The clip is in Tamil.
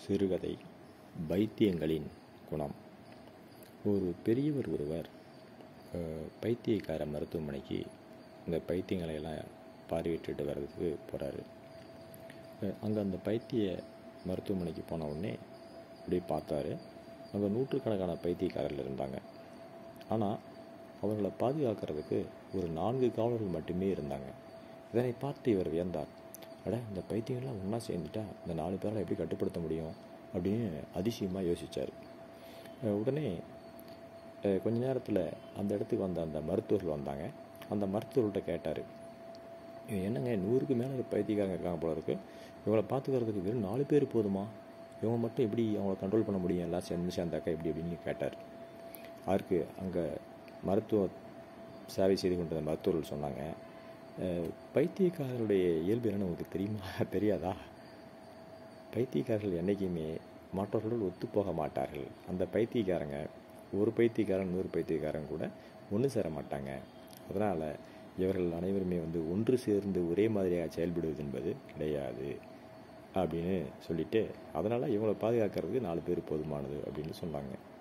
சிறுகதை பைத்தியங்களின் குணம் ஒரு பெரியவர் ஒருவர் அஹ், பைத்தியக்கார மருத்துவமனைக்கு இந்த பைத்தியங்களை எல்லாம் பார்வையிட்டுட்டு வர்றதுக்கு போகிறாரு அங்கே அந்த பைத்திய மருத்துவமனைக்கு போன உடனே அப்படியே பார்த்தாரு அங்கே நூற்றுக்கணக்கான பைத்தியக்காரர்கள் இருந்தாங்க ஆனால் அவர்களை பாதுகாக்கிறதுக்கு ஒரு நான்கு காவலர்கள் மட்டுமே இருந்தாங்க இதனை பார்த்து இவர் வியந்தார் அட இந்த பைத்தியங்கள்லாம் ஒன்றா சேர்ந்துட்டா இந்த நாலு பேரால் எப்படி கட்டுப்படுத்த முடியும் அப்படின்னு அதிசயமாக யோசித்தார் உடனே அஹ், கொஞ்ச நேரத்தில் அந்த இடத்துக்கு வந்த அந்த மருத்துவர்கள் வந்தாங்க அந்த மருத்துவர்கள்ட்ட கேட்டார் என்னங்க நூறுக்கு மேலே பைத்தியக்காரங்க இருக்காங்க போல இருக்கு இவங்களை பார்த்துக்கிறதுக்கு வெறும் நாலு பேர் போதுமா இவங்க மட்டும் எப்படி அவங்கள கண்ட்ரோல் பண்ண முடியும் எல்லாம் சேர்ந்து சேர்ந்தாக்கா எப்படி அப்படின்னு கேட்டார் அதற்கு அங்கே மருத்துவ சேவை செய்து கொண்டிருந்த மருத்துவர்கள் சொன்னாங்க "அஹ், பைத்தியக்காரர்களுடைய இயல்பு என்னன்னு உங்களுக்கு தெரியுமா தெரியாதா பைத்தியக்காரர்கள் என்றைக்குமே மற்றவர்களோடு ஒத்து போக மாட்டார்கள் அந்த பைத்தியக்காரங்க ஒரு பைத்தியக்காரன் நூறு பைத்தியக்காரன் கூட ஒன்று சேர மாட்டாங்க அதனால் இவர்கள் அனைவருமே வந்து ஒன்று சேர்ந்து ஒரே மாதிரியாக செயல்படுவது என்பது கிடையாது அப்படின்னு சொல்லிட்டு அதனால் இவங்களை பாதுகாக்கிறதுக்கு நாலு பேர் போதுமானது அப்படின்னு சொன்னாங்க